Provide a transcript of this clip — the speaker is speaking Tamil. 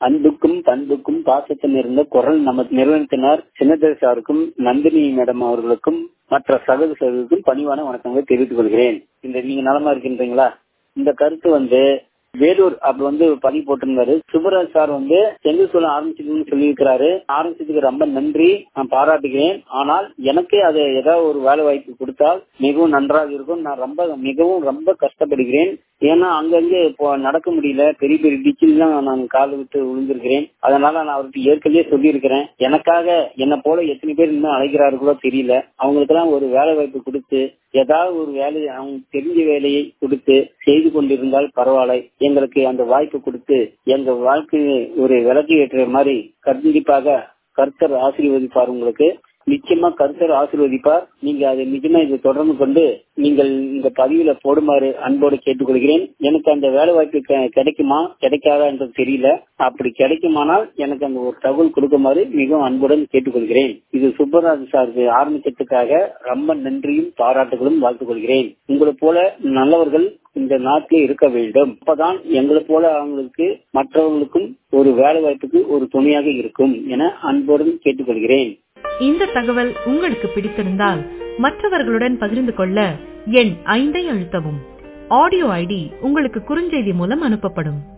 அன்புக்கும் பண்புக்கும் பாசத்தில் இருந்த குரல் நமது நிறுவனத்தினர் சின்னதர் சாருக்கும் நந்தினி மேடம் அவர்களுக்கும் மற்ற சகோதர சகோதரிக்கும் பணிவான வணக்கங்களை தெரிவித்துக் கொள்கிறேன் இந்த நீங்க நலமா இருக்கின்றீங்களா இந்த கருத்து வந்து வேலூர் அப்படி வந்து பதிவு போட்டிருந்தாரு சுப்பராஜ் சார் வந்து செங்கல் சொல்ல ஆரம்பிச்சதுன்னு சொல்லியிருக்கிறாரு ஆரம்பிச்சதுக்கு ரொம்ப நன்றி நான் பாராட்டுகிறேன் ஆனால் எனக்கு அது ஏதாவது ஒரு வேலை வாய்ப்பு கொடுத்தால் மிகவும் நன்றாக இருக்கும் நான் ரொம்ப மிகவும் ரொம்ப கஷ்டப்படுகிறேன் ஏன்னா அங்கங்க இப்போ நடக்க முடியல பெரிய பெரிய டிச்சில் தான் நான் கால் விட்டு விழுந்திருக்கிறேன் அதனால நான் அவருக்கு ஏற்கனவே சொல்லியிருக்கிறேன் எனக்காக என்ன போல எத்தனை பேர் இன்னும் அழைக்கிறார்களோ தெரியல அவங்களுக்கெல்லாம் ஒரு வேலை வாய்ப்பு கொடுத்து ஏதாவது ஒரு வேலையை அவங்க தெரிஞ்ச வேலையை கொடுத்து செய்து கொண்டிருந்தால் பரவாயில்ல எங்களுக்கு அந்த வாய்ப்பு கொடுத்து எங்க வாழ்க்கையை ஒரு விளக்கு ஏற்றுற மாதிரி கண்டிப்பாக கர்த்தர் ஆசீர்வதிப்பார் உங்களுக்கு நிச்சயமா கருத்தர் ஆசீர்வதிப்பார் நீங்க அதை நிஜமா இதை தொடர்ந்து கொண்டு நீங்கள் இந்த பதிவுல போடுமாறு அன்போடு கேட்டுக்கொள்கிறேன் எனக்கு அந்த வேலை வாய்ப்பு கிடைக்குமா கிடைக்காதா என்றது தெரியல அப்படி கிடைக்குமானால் எனக்கு அந்த ஒரு தகவல் கொடுக்குமாறு மிகவும் அன்புடன் கேட்டுக்கொள்கிறேன் இது சுப்பராஜ் சாருக்கு ஆரம்பிச்சதுக்காக ரொம்ப நன்றியும் பாராட்டுகளும் வாழ்த்துக் கொள்கிறேன் உங்களை போல நல்லவர்கள் இந்த நாட்டிலே இருக்க வேண்டும் அப்பதான் எங்களை போல அவங்களுக்கு மற்றவங்களுக்கும் ஒரு வேலை வாய்ப்புக்கு ஒரு துணையாக இருக்கும் என அன்புடன் கேட்டுக்கொள்கிறேன் இந்த தகவல் உங்களுக்கு பிடித்திருந்தால் மற்றவர்களுடன் பகிர்ந்து கொள்ள எண் ஐந்தை அழுத்தவும் ஆடியோ ஐடி உங்களுக்கு குறுஞ்செய்தி மூலம் அனுப்பப்படும்